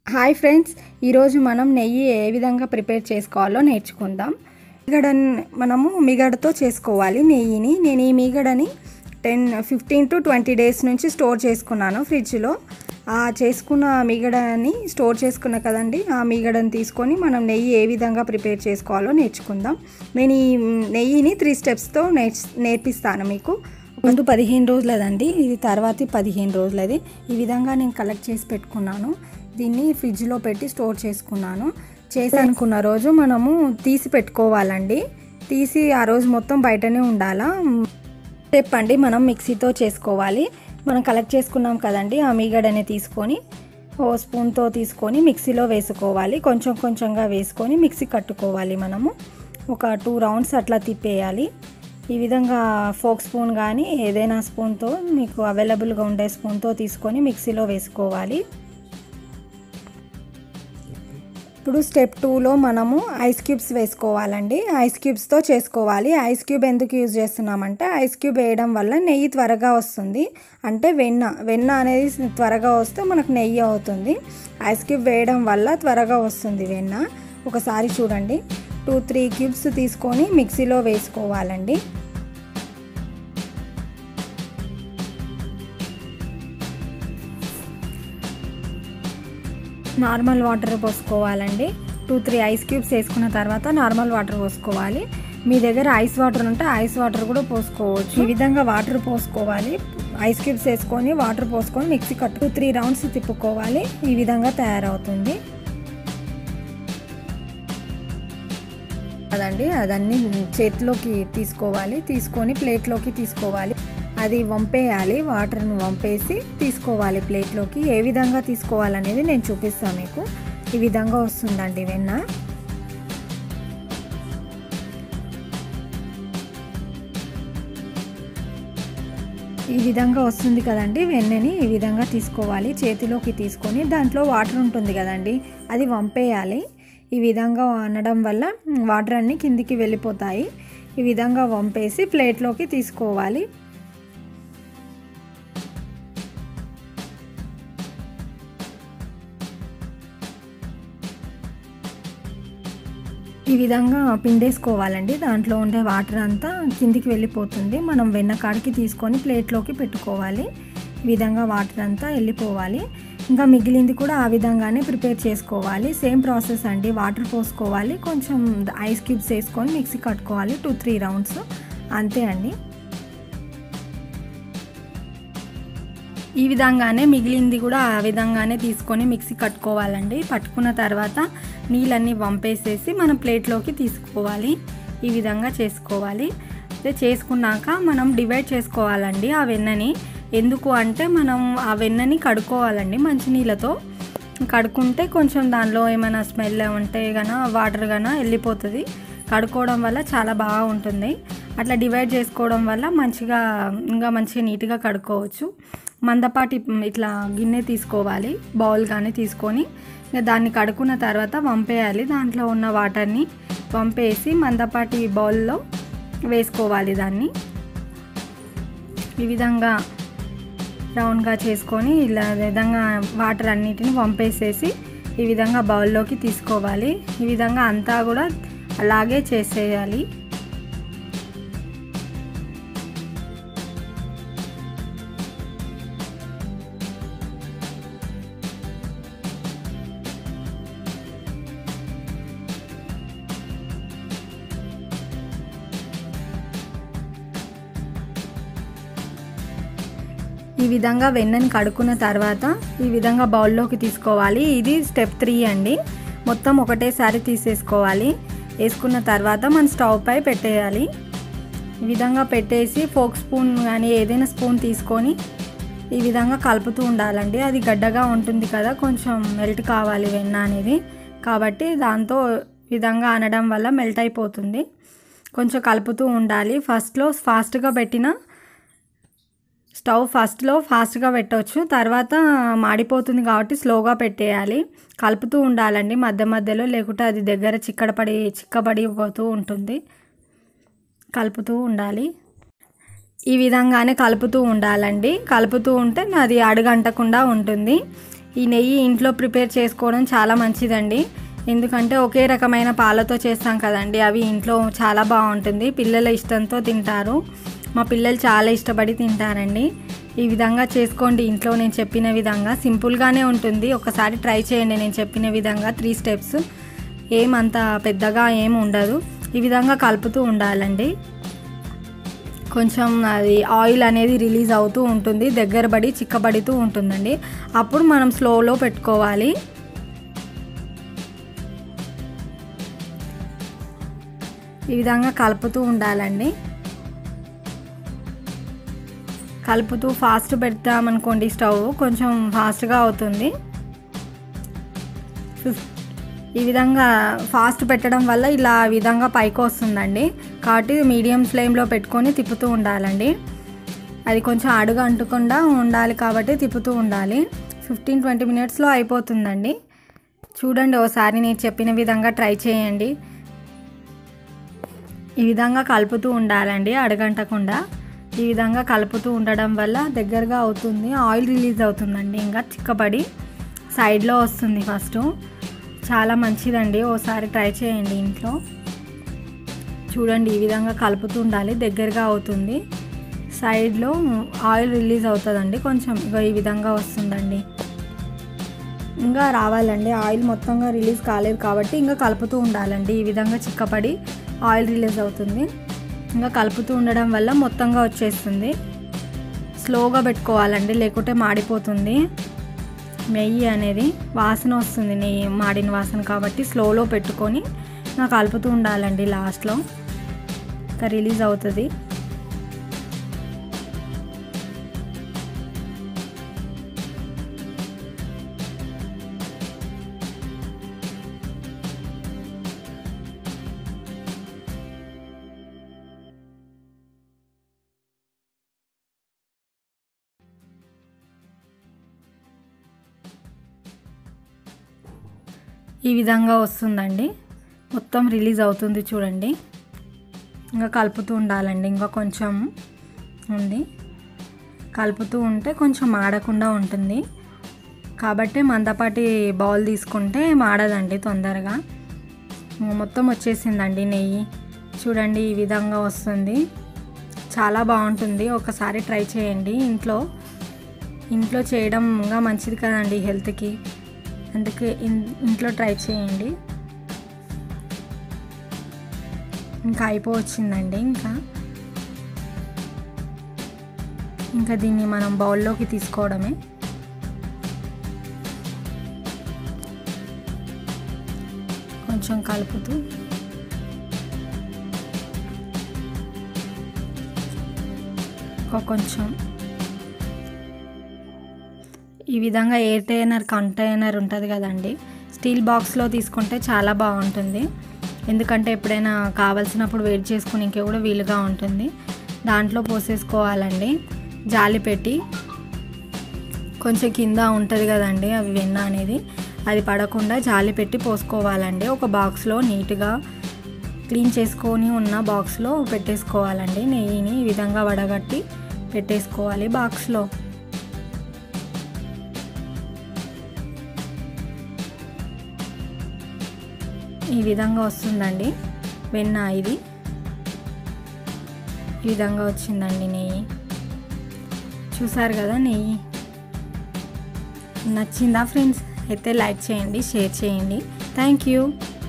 hi friends ఈరోజు మనం నెయ్యి ఏ విధంగా ప్రిపేర్ చేసుకోవాలో నేర్చుకుందాం మిగడ మనము మిగడతో చేసుకోవాలి నెయ్యిని నేను ఈ మిగడని ten fifteen to twenty days నుంచి స్టోర్ చేసుకున్నాను ఫ్రిడ్జ్లో ఆ చేసుకున్న మిగడని స్టోర్ చేసుకున్న కదండి ఆ మిగడని తీసుకొని మనం నెయ్యి ఏ విధంగా ప్రిపేర్ చేసుకోవాలో నేర్చుకుందాం నేను ఈ నెయ్యిని త్రీ స్టెప్స్తో నేర్చ్ నేర్పిస్తాను మీకు ముందు పదిహేను రోజులదండి ఇది తర్వాతి పదిహేను రోజులది ఈ విధంగా నేను కలెక్ట్ చేసి పెట్టుకున్నాను దీన్ని ఫ్రిడ్జ్లో పెట్టి స్టోర్ చేసుకున్నాను చేసి అనుకున్న రోజు మనము తీసి పెట్టుకోవాలండి తీసి ఆ రోజు మొత్తం బయటనే ఉండాలా స్టెప్ అండి మనం మిక్సీతో చేసుకోవాలి మనం కలెక్ట్ చేసుకున్నాం కదండి ఆ మీగడని తీసుకొని ఓ స్పూన్తో తీసుకొని మిక్సీలో వేసుకోవాలి కొంచెం కొంచెంగా వేసుకొని మిక్సీ కట్టుకోవాలి మనము ఒక టూ రౌండ్స్ అట్లా తిప్పేయాలి ఈ విధంగా ఫోక్ స్పూన్ కానీ ఏదైనా స్పూన్తో మీకు అవైలబుల్గా ఉండే స్పూన్తో తీసుకొని మిక్సీలో వేసుకోవాలి ఇప్పుడు స్టెప్ టూలో మనము ఐస్ క్యూబ్స్ వేసుకోవాలండి ఐస్ క్యూబ్స్తో చేసుకోవాలి ఐస్ క్యూబ్ ఎందుకు యూజ్ చేస్తున్నామంటే ఐస్ క్యూబ్ వేయడం వల్ల నెయ్యి త్వరగా వస్తుంది అంటే వెన్న వెన్న అనేది త్వరగా వస్తే మనకు నెయ్యి అవుతుంది ఐస్ క్యూబ్ వేయడం వల్ల త్వరగా వస్తుంది వెన్న ఒకసారి చూడండి టూ త్రీ క్యూబ్స్ తీసుకొని మిక్సీలో వేసుకోవాలండి నార్మల్ వాటర్ పోసుకోవాలండి టూ త్రీ ఐస్ క్యూబ్స్ వేసుకున్న తర్వాత నార్మల్ వాటర్ పోసుకోవాలి మీ దగ్గర ఐస్ వాటర్ ఉంటే ఐస్ వాటర్ కూడా పోసుకోవచ్చు ఈ విధంగా వాటర్ పోసుకోవాలి ఐస్ క్యూబ్స్ వేసుకొని వాటర్ పోసుకొని మిక్సీ కట్టు త్రీ రౌండ్స్ తిప్పుకోవాలి ఈ విధంగా తయారవుతుంది అదండి అదన్నీ చేతిలోకి తీసుకోవాలి తీసుకొని ప్లేట్లోకి తీసుకోవాలి అది వంపేయాలి వాటర్ను వంపేసి తీసుకోవాలి ప్లేట్లోకి ఏ విధంగా తీసుకోవాలనేది నేను చూపిస్తాను మీకు ఈ విధంగా వస్తుందండి వెన్న ఈ విధంగా వస్తుంది కదండి వెన్నని ఈ విధంగా తీసుకోవాలి చేతిలోకి తీసుకొని దాంట్లో వాటర్ ఉంటుంది కదండి అది వంపేయాలి ఈ విధంగా అనడం వల్ల వాటర్ అన్నీ కిందికి వెళ్ళిపోతాయి ఈ విధంగా వంపేసి ప్లేట్లోకి తీసుకోవాలి ఈ విధంగా పిండేసుకోవాలండి దాంట్లో ఉండే వాటర్ అంతా కిందికి వెళ్ళిపోతుంది మనం వెన్నకాడికి తీసుకొని ప్లేట్లోకి పెట్టుకోవాలి ఈ విధంగా వాటర్ అంతా వెళ్ళిపోవాలి ఇంకా మిగిలింది కూడా ఆ విధంగానే ప్రిపేర్ చేసుకోవాలి సేమ్ ప్రాసెస్ అండి వాటర్ పోసుకోవాలి కొంచెం ఐస్ క్యూబ్స్ వేసుకొని మిక్సీ కట్టుకోవాలి టూ త్రీ రౌండ్స్ అంతే అండి ఈ విధంగానే మిగిలింది కూడా ఆ విధంగానే తీసుకొని మిక్సీ కట్టుకోవాలండి పట్టుకున్న తర్వాత నీళ్ళన్నీ వంపేసేసి మనం ప్లేట్లోకి తీసుకోవాలి ఈ విధంగా చేసుకోవాలి అయితే చేసుకున్నాక మనం డివైడ్ చేసుకోవాలండి ఆ వెన్నని ఎందుకు అంటే మనం ఆ వెన్నని కడుక్కోవాలండి మంచినీళ్ళతో కడుక్కుంటే కొంచెం దానిలో ఏమైనా స్మెల్ ఉంటే గన వాటర్ గన వెళ్ళిపోతుంది కడుక్కోవడం వల్ల చాలా బాగా ఉంటుంది అట్లా డివైడ్ చేసుకోవడం వల్ల మంచిగా ఇంకా మంచిగా నీట్గా కడుక్కోవచ్చు మందపాటి ఇట్లా గిన్నె తీసుకోవాలి బౌల్ కానీ తీసుకొని ఇంకా దాన్ని కడుక్కున్న తర్వాత వంపేయాలి దాంట్లో ఉన్న వాటర్ని వంపేసి మందపాటి బౌల్లో వేసుకోవాలి దాన్ని ఈ విధంగా రౌండ్గా చేసుకొని ఇలా విధంగా వాటర్ అన్నిటిని వంపేసేసి ఈ విధంగా బౌల్లోకి తీసుకోవాలి ఈ విధంగా అంతా కూడా అలాగే చేసేయాలి ఈ విధంగా వెన్నని కడుక్కున్న తర్వాత ఈ విధంగా బౌల్లోకి తీసుకోవాలి ఇది స్టెప్ త్రీ అండి మొత్తం ఒకటేసారి తీసేసుకోవాలి వేసుకున్న తర్వాత మన స్టవ్ పై పెట్టేయాలి ఈ విధంగా పెట్టేసి ఫోక్ స్పూన్ కానీ ఏదైనా స్పూన్ తీసుకొని ఈ విధంగా కలుపుతూ ఉండాలండి అది గడ్డగా ఉంటుంది కదా కొంచెం మెల్ట్ కావాలి వెన్న అనేది కాబట్టి దాంతో విధంగా అనడం వల్ల మెల్ట్ అయిపోతుంది కొంచెం కలుపుతూ ఉండాలి ఫస్ట్లో ఫాస్ట్గా పెట్టిన స్టవ్ ఫస్ట్లో ఫాస్ట్గా పెట్టవచ్చు తర్వాత మాడిపోతుంది కాబట్టి స్లోగా పెట్టేయాలి కలుపుతూ ఉండాలండి మధ్య మధ్యలో లేకుంటే అది దగ్గర చిక్కడపడి చిక్కబడిపోతూ ఉంటుంది కలుపుతూ ఉండాలి ఈ విధంగానే కలుపుతూ ఉండాలండి కలుపుతూ ఉంటే అది అడుగంటకుండా ఉంటుంది ఈ నెయ్యి ఇంట్లో ప్రిపేర్ చేసుకోవడం చాలా మంచిదండి ఎందుకంటే ఒకే రకమైన పాలతో చేస్తాం కదండి అవి ఇంట్లో చాలా బాగుంటుంది పిల్లల ఇష్టంతో తింటారు మా పిల్లలు చాలా ఇష్టపడి తింటారండి ఈ విధంగా చేసుకోండి ఇంట్లో నేను చెప్పిన విధంగా సింపుల్గానే ఉంటుంది ఒకసారి ట్రై చేయండి నేను చెప్పిన విధంగా త్రీ స్టెప్స్ ఏమంత పెద్దగా ఏం ఉండదు ఈ విధంగా కలుపుతూ ఉండాలండి కొంచెం అది ఆయిల్ అనేది రిలీజ్ అవుతూ ఉంటుంది దగ్గర పడి చిక్కబడుతూ ఉంటుందండి అప్పుడు మనం స్లోలో పెట్టుకోవాలి ఈ విధంగా కలుపుతూ ఉండాలండి కలుపుతూ ఫాస్ట్ పెడతామనుకోండి స్టవ్ కొంచెం ఫాస్ట్గా అవుతుంది ఫిఫ్ ఈ విధంగా ఫాస్ట్ పెట్టడం వల్ల ఇలా ఈ విధంగా పైకి వస్తుందండి కాబట్టి మీడియం ఫ్లేమ్లో పెట్టుకొని తిప్పుతూ ఉండాలండి అది కొంచెం అడుగు అంటకుండా ఉండాలి కాబట్టి తిప్పుతూ ఉండాలి ఫిఫ్టీన్ ట్వంటీ మినిట్స్లో అయిపోతుందండి చూడండి ఒకసారి నేను చెప్పిన విధంగా ట్రై చేయండి ఈ విధంగా కలుపుతూ ఉండాలండి అడగంటకుండా ఈ విధంగా కలుపుతూ ఉండడం వల్ల దగ్గరగా అవుతుంది ఆయిల్ రిలీజ్ అవుతుందండి ఇంకా చిక్కబడి సైడ్లో వస్తుంది ఫస్ట్ చాలా మంచిదండి ఓసారి ట్రై చేయండి ఇంట్లో చూడండి ఈ విధంగా కలుపుతూ ఉండాలి దగ్గరగా అవుతుంది సైడ్లో ఆయిల్ రిలీజ్ అవుతుందండి కొంచెం ఇక ఈ విధంగా వస్తుందండి ఇంకా రావాలండి ఆయిల్ మొత్తంగా రిలీజ్ కాలేదు కాబట్టి ఇంకా కలుపుతూ ఉండాలండి ఈ విధంగా చిక్కపడి ఆయిల్ రిలీజ్ అవుతుంది ఇంకా కలుపుతూ ఉండడం వల్ల మొత్తంగా వచ్చేస్తుంది స్లోగా పెట్టుకోవాలండి లేకుంటే మాడిపోతుంది నెయ్యి అనేది వాసన వస్తుంది నెయ్యి మాడిన వాసన కాబట్టి స్లోలో పెట్టుకొని ఇంకా కలుపుతూ ఉండాలండి లాస్ట్లో ఇంకా రిలీజ్ అవుతుంది ఈ విధంగా వస్తుందండి మొత్తం రిలీజ్ అవుతుంది చూడండి ఇంకా కలుపుతూ ఉండాలండి ఇంకా కొంచెం ఉంది కలుపుతూ ఉంటే కొంచెం మాడకుండా ఉంటుంది కాబట్టి మందపాటి బౌల్ తీసుకుంటే మాడదండి తొందరగా మొత్తం వచ్చేసిందండి నెయ్యి చూడండి ఈ విధంగా వస్తుంది చాలా బాగుంటుంది ఒకసారి ట్రై చేయండి ఇంట్లో ఇంట్లో చేయడం ఇంకా మంచిది కదండి హెల్త్కి అందుకే ఇంట్లో ట్రై చేయండి ఇంకా అయిపోవచ్చిందండి ఇంకా ఇంకా దీన్ని మనం బౌల్లోకి తీసుకోవడమే కొంచెం కలుపుతూ కొంచెం ఈ విధంగా ఎయిర్టైనర్ కంటైనర్ ఉంటుంది కదండి స్టీల్ బాక్స్లో తీసుకుంటే చాలా బాగుంటుంది ఎందుకంటే ఎప్పుడైనా కావాల్సినప్పుడు వెయిట్ చేసుకుని ఇంకే కూడా వీలుగా ఉంటుంది దాంట్లో పోసేసుకోవాలండి జాలి పెట్టి కొంచెం కింద ఉంటుంది కదండి అవి వెన్న అనేది అది పడకుండా జాలి పెట్టి పోసుకోవాలండి ఒక బాక్స్లో నీట్గా క్లీన్ చేసుకొని ఉన్న బాక్స్లో పెట్టేసుకోవాలండి నెయ్యిని ఈ విధంగా వడగట్టి పెట్టేసుకోవాలి బాక్స్లో ఈ విధంగా వస్తుందండి వెన్న ఇది ఈ విధంగా వచ్చిందండి నెయ్యి చూసారు కదా నెయ్యి నచ్చిందా ఫ్రెండ్స్ అయితే లైక్ చేయండి షేర్ చేయండి థ్యాంక్ యూ